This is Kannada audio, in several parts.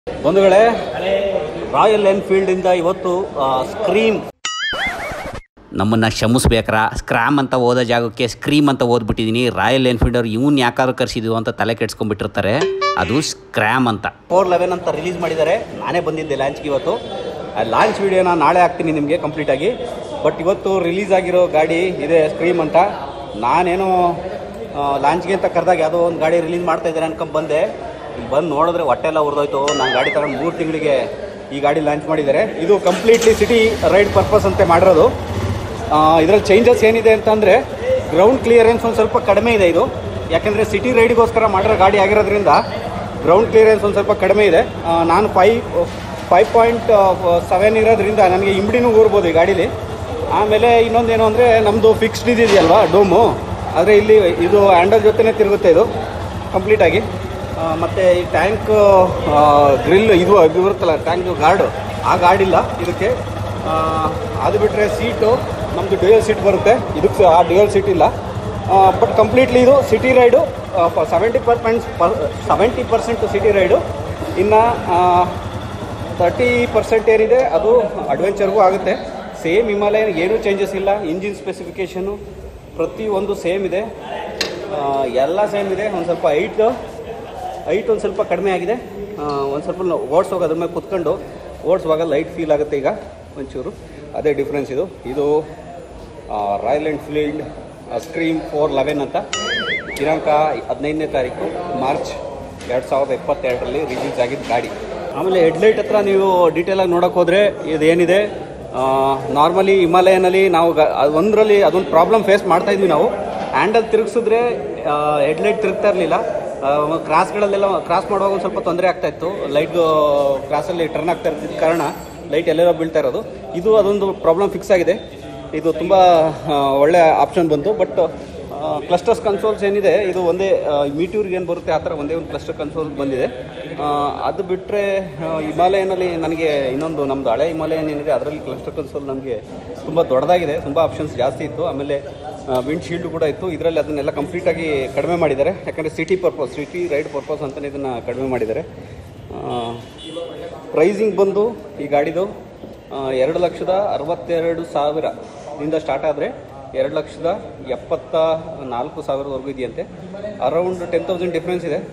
ಬಂಧುಗಳೇ ರಾಯಲ್ ಎನ್ಫೀಲ್ಡಿಂದ ಇವತ್ತು ಸ್ಕ್ರೀಮ್ ನಮ್ಮನ್ನು ಕ್ಷಮಿಸ್ಬೇಕ್ರ ಸ್ಕ್ರಾಮ್ ಅಂತ ಓದೋ ಜಾಗಕ್ಕೆ ಸ್ಕ್ರೀಮ್ ಅಂತ ಓದ್ಬಿಟ್ಟಿದ್ದೀನಿ ರಾಯಲ್ ಎನ್ಫೀಲ್ಡ್ ಅವ್ರು ಇವ್ನು ಯಾಕಾದ್ರು ಕರ್ಸಿದ್ವು ಅಂತ ತಲೆ ಕೆಡ್ಸ್ಕೊಂಡ್ಬಿಟ್ಟಿರ್ತಾರೆ ಅದು ಸ್ಕ್ರಾಮ್ ಅಂತ ಫೋರ್ ಲೆವೆನ್ ಅಂತ ರಿಲೀಸ್ ಮಾಡಿದ್ದಾರೆ ನಾನೇ ಬಂದಿದ್ದೆ ಲಾಂಚ್ಗೆ ಇವತ್ತು ಆ ಲಾಂಚ್ ವಿಡಿಯೋನ ನಾಳೆ ಹಾಕ್ತೀನಿ ನಿಮಗೆ ಕಂಪ್ಲೀಟಾಗಿ ಬಟ್ ಇವತ್ತು ರಿಲೀಸ್ ಆಗಿರೋ ಗಾಡಿ ಇದೆ ಸ್ಕ್ರೀಮ್ ಅಂತ ನಾನೇನೋ ಲಾಂಚ್ಗೆ ಅಂತ ಕರೆದಾಗ ಯಾವುದೋ ಒಂದು ಗಾಡಿ ರಿಲೀಸ್ ಮಾಡ್ತಾ ಇದ್ದಾರೆ ಅನ್ಕೊಂಡ್ ಬಂದೆ ಇಲ್ಲಿ ಬಂದು ನೋಡಿದ್ರೆ ಹೊಟ್ಟೆ ಎಲ್ಲ ಉರಿದೋಯ್ತು ನಾನು ಗಾಡಿ ತಗೊಂಡು ಮೂರು ತಿಂಗಳಿಗೆ ಈ ಗಾಡಿ ಲಾಂಚ್ ಮಾಡಿದ್ದಾರೆ ಇದು ಕಂಪ್ಲೀಟ್ಲಿ ಸಿಟಿ ರೈಡ್ ಪರ್ಪಸ್ ಅಂತ ಮಾಡಿರೋದು ಇದರಲ್ಲಿ ಚೇಂಜಸ್ ಏನಿದೆ ಅಂತಂದರೆ ಗ್ರೌಂಡ್ ಕ್ಲಿಯರೆನ್ಸ್ ಒಂದು ಸ್ವಲ್ಪ ಕಡಿಮೆ ಇದೆ ಇದು ಯಾಕೆಂದರೆ ಸಿಟಿ ರೈಡಿಗೋಸ್ಕರ ಮಾಡಿರೋ ಗಾಡಿ ಆಗಿರೋದ್ರಿಂದ ಗ್ರೌಂಡ್ ಕ್ಲಿಯರೆನ್ಸ್ ಒಂದು ಸ್ವಲ್ಪ ಕಡಿಮೆ ಇದೆ ಆ, ನಾನು ಫೈವ್ ಫೈವ್ ಪಾಯಿಂಟ್ ಸೆವೆನ್ ಇರೋದ್ರಿಂದ ನನಗೆ ಇಂಬಡಿನೂ ಊರ್ಬೋದು ಈ ಗಾಡೀಲಿ ಆಮೇಲೆ ಇನ್ನೊಂದೇನು ಅಂದರೆ ನಮ್ಮದು ಫಿಕ್ಸ್ಡ್ ಇದೆಯಲ್ವಾ ಡೋಮು ಆದರೆ ಇಲ್ಲಿ ಇದು ಹ್ಯಾಂಡಲ್ ಜೊತೆನೇ ತಿರುಗುತ್ತೆ ಇದು ಕಂಪ್ಲೀಟಾಗಿ ಮತ್ತು ಈ ಟ್ಯಾಂಕ್ ಗ್ರಿಲ್ ಇದು ಇದು ಬರುತ್ತಲ್ಲ ಟ್ಯಾಂಕ್ ಗಾರ್ಡು ಆ ಗಾರ್ಡ್ ಇಲ್ಲ ಇದಕ್ಕೆ ಆ, ಅದು ಬಿಟ್ಟರೆ ಸೀಟು ನಮ್ಮದು ಡ್ಯೂಯಲ್ ಸೀಟ್ ಬರುತ್ತೆ ಇದಕ್ಕೆ ಆ ಡ್ಯೂಯಲ್ ಸೀಟ್ ಇಲ್ಲ ಬಟ್ ಕಂಪ್ಲೀಟ್ಲಿ ಇದು city ride seventy percent per seventy percent city ride ಇನ್ನು ತರ್ಟಿ ಪರ್ಸೆಂಟ್ ಏನಿದೆ ಅದು ಅಡ್ವೆಂಚರ್ಗೂ ಆಗುತ್ತೆ ಸೇಮ್ ಹಿಮಾಲಯ ಏನೂ ಚೇಂಜಸ್ ಇಲ್ಲ ಇಂಜಿನ್ ಸ್ಪೆಸಿಫಿಕೇಷನು ಪ್ರತಿಯೊಂದು ಸೇಮ್ ಇದೆ ಆ, ಎಲ್ಲ ಸೇಮ್ ಇದೆ ಒಂದು ಸ್ವಲ್ಪ ಹೈಟ್ ಹೈಟ್ ಒಂದು ಸ್ವಲ್ಪ ಕಡಿಮೆ ಆಗಿದೆ ಒಂದು ಸ್ವಲ್ಪ ಓಡಿಸೋಕೆ ಅದ್ರ ಮೇಲೆ ಕುತ್ಕೊಂಡು ಓಡಿಸುವಾಗ ಲೈಟ್ ಫೀಲ್ ಆಗುತ್ತೆ ಈಗ ಒಂಚೂರು ಅದೇ ಡಿಫ್ರೆನ್ಸ್ ಇದು ಇದು Royal Enfield scram four eleven ಅಂತ ದಿನಾಂಕ ಹದಿನೈದನೇ ತಾರೀಕು ಮಾರ್ಚ್ ಎರಡು ಸಾವಿರದ ಇಪ್ಪತ್ತೆರಡರಲ್ಲಿ ರಿಲೀಸ್ ಆಗಿದ್ದ ಗಾಡಿ ಆಮೇಲೆ ಹೆಡ್ಲೈಟ್ ಹತ್ರ ನೀವು ಡೀಟೇಲಾಗಿ ನೋಡೋಕೆ ಹೋದರೆ ಇದೇನಿದೆ ನಾರ್ಮಲಿ ಹಿಮಾಲಯನಲ್ಲಿ ನಾವು ಗ- ಅದ್ ಒಂದರಲ್ಲಿ ಅದೊಂದು ಪ್ರಾಬ್ಲಮ್ ಫೇಸ್ ಮಾಡ್ತಾ ಇದ್ವಿ ನಾವು ಹ್ಯಾಂಡಲ್ ತಿರುಗಿಸಿದ್ರೆ ಹೆಡ್ಲೈಟ್ ತಿರುಗ್ತಾ ಇರಲಿಲ್ಲ ಕ್ರಾಸ್ಗಳಲ್ಲೆಲ್ಲ ಕ್ರಾಸ್ ಮಾಡುವಾಗ ಒಂದು ಸ್ವಲ್ಪ ತೊಂದರೆ ಆಗ್ತಾ ಇತ್ತು ಲೈಟ್ ಕ್ರಾಸಲ್ಲಿ ಟರ್ನ್ ಆಗ್ತಾ ಇದ್ದ ಕಾರಣ ಲೈಟ್ ಎಲ್ಲೆಲ್ಲ ಬೀಳ್ತಾ ಇರೋದು ಇದು ಅದೊಂದು ಪ್ರಾಬ್ಲಮ್ ಫಿಕ್ಸ್ ಆಗಿದೆ ಇದು ತುಂಬ ಆ, ಒಳ್ಳೆ ಆಪ್ಷನ್ ಬಂತು ಬಟ್ ಕ್ಲಸ್ಟರ್ಸ್ ಕನ್ಸೋಲ್ಸ್ ಏನಿದೆ ಇದು ಒಂದೇ ಮೀಟ್ಯೂರ್ಗೆ ಏನು ಬರುತ್ತೆ ಆ ಥರ ಒಂದೇ ಒಂದು ಕ್ಲಸ್ಟರ್ ಕನ್ಸೋಲ್ ಬಂದಿದೆ ಆ, ಅದು ಬಿಟ್ಟರೆ ಹಿಮಾಲಯನಲ್ಲಿ ನನಗೆ ಇನ್ನೊಂದು ನಮ್ಮದು ಹಳೆ ಹಿಮಾಲಯನ್ ಏನಿದೆ ಅದರಲ್ಲಿ ಕ್ಲಸ್ಟರ್ ಕನ್ಸೋಲ್ ನಮಗೆ ತುಂಬ ದೊಡ್ಡದಾಗಿದೆ ತುಂಬ ಆಪ್ಷನ್ಸ್ ಜಾಸ್ತಿ ಇತ್ತು ಆಮೇಲೆ ವಿಂಡ್ ಶೀಲ್ಡ್ ಕೂಡ ಇತ್ತು ಇದರಲ್ಲಿ ಅದನ್ನೆಲ್ಲ ಕಂಪ್ಲೀಟಾಗಿ ಕಡಿಮೆ ಮಾಡಿದ್ದಾರೆ ಯಾಕಂದರೆ city purpose city ride purpose ಅಂತಲೇ ಇದನ್ನು ಕಡಿಮೆ ಮಾಡಿದ್ದಾರೆ ಪ್ರೈಸಿಂಗ್ ಬಂದು ಈ ಗಾಡಿದು ಆ, ಎರಡು ಲಕ್ಷದ ಅರವತ್ತೆರಡು ಸಾವಿರದಿಂದ ಸ್ಟಾರ್ಟ್ ಆದರೆ ಎರಡು ಲಕ್ಷದ ಎಪ್ಪತ್ತ ನಾಲ್ಕು ಸಾವಿರದವರೆಗೂ ಇದೆಯಂತೆ ಅರೌಂಡ್ ಟೆನ್ ತೌಸಂಡ್ ಡಿಫ್ರೆನ್ಸ್ ಇದೆ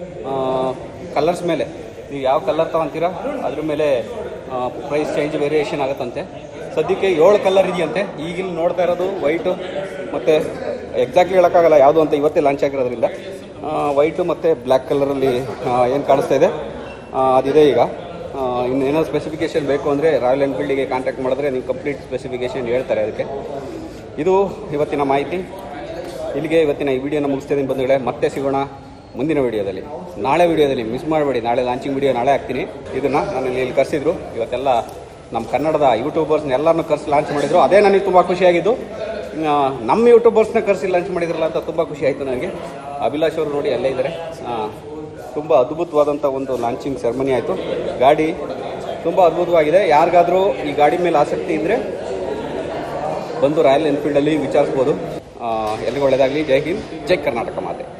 ಕಲರ್ಸ್ ಮೇಲೆ ನೀವು ಯಾವ ಕಲರ್ ತೊಗೊತೀರಾ ಅದ್ರ ಮೇಲೆ ಪ್ರೈಸ್ ಚೇಂಜ್ ವೇರಿಯೇಷನ್ ಆಗುತ್ತಂತೆ ಸದ್ಯಕ್ಕೆ ಏಳು ಕಲರ್ ಇದೆಯಂತೆ ಈಗಿಲ್ಲಿ ನೋಡ್ತಾ ಇರೋದು ವೈಟು ಮತ್ತು ಎಕ್ಸಾಕ್ಟ್ಲಿ ಹೇಳೋಕ್ಕಾಗಲ್ಲ ಯಾವುದು ಅಂತ ಇವತ್ತೇ ಲಾಂಚ್ ಆಗಿರೋದ್ರಿಂದ ವೈಟು ಮತ್ತು ಬ್ಲ್ಯಾಕ್ ಕಲರಲ್ಲಿ ಏನು ಕಾಣಿಸ್ತಾ ಇದೆ ಆ, ಅದಿದೆ ಈಗ ಆ, ಇನ್ನೇನೋ ಸ್ಪೆಸಿಫಿಕೇಷನ್ ಬೇಕು ಅಂದರೆ ರಾಯಲ್ ಎನ್ಫೀಲ್ಡಿಗೆ ಕಾಂಟ್ಯಾಕ್ಟ್ ಮಾಡಿದ್ರೆ ನೀವು ಕಂಪ್ಲೀಟ್ ಸ್ಪೆಸಿಫಿಕೇಷನ್ ಹೇಳ್ತಾರೆ ಅದಕ್ಕೆ ಇದು ಇವತ್ತಿನ ಮಾಹಿತಿ ಇಲ್ಲಿಗೆ ಇವತ್ತಿನ ಈ ವಿಡಿಯೋನ ಮುಗಿಸ್ತಿದ್ದೀನಿ ಬಂಧುಗಳೇ ಮತ್ತೆ ಸಿಗೋಣ ಮುಂದಿನ ವಿಡಿಯೋದಲ್ಲಿ ನಾಳೆ ವಿಡಿಯೋದಲ್ಲಿ ಮಿಸ್ ಮಾಡಬೇಡಿ ನಾಳೆ ಲಾಂಚಿಂಗ್ ವಿಡಿಯೋ ನಾಳೆ ಹಾಕ್ತೀನಿ ಇದನ್ನು ನಾನು ಇಲ್ಲಿ ಇಲ್ಲಿ ಕರೆಸಿದ್ರು ಇವತ್ತೆಲ್ಲ ನಮ್ಮ ಕನ್ನಡದ ಯೂಟ್ಯೂಬರ್ಸ್ನ ಎಲ್ಲರನ್ನೂ ಕರೆಸಿ ಲಾಂಚ್ ಮಾಡಿದ್ರು ಅದೇ ನನಗೆ ತುಂಬ ಖುಷಿಯಾಗಿದ್ದು ಆ, ನಮ್ಮ ಯೂಟ್ಯೂಬರ್ಸ್ನ ಕರೆಸಿ ಲಾಂಚ್ ಮಾಡಿದ್ರಲ್ಲ ಅಂತ ತುಂಬ ಖುಷಿ ಆಯಿತು ನನಗೆ ಅಭಿಲಾಷ್ ಅವರು ನೋಡಿ ಅಲ್ಲೇ ಇದ್ದಾರೆ ತುಂಬ ಅದ್ಭುತವಾದಂಥ ಒಂದು ಲಾಂಚಿಂಗ್ ಸೆರೆಮನಿ ಆಯಿತು ಗಾಡಿ ತುಂಬ ಅದ್ಭುತವಾಗಿದೆ ಯಾರಿಗಾದರೂ ಈ ಗಾಡಿ ಮೇಲೆ ಆಸಕ್ತಿ ಇದ್ದರೆ ಬಂದು ರಾಯಲ್ ಎನ್ಫೀಲ್ಡಲ್ಲಿ ವಿಚಾರಿಸ್ಬೋದು ಆ, ಎಲ್ರಿಗೂ ಒಳ್ಳೆಯದಾಗಲಿ ಜೈ ಹಿಂದ್ ಜೈ ಕರ್ನಾಟಕ ಮಾತೆ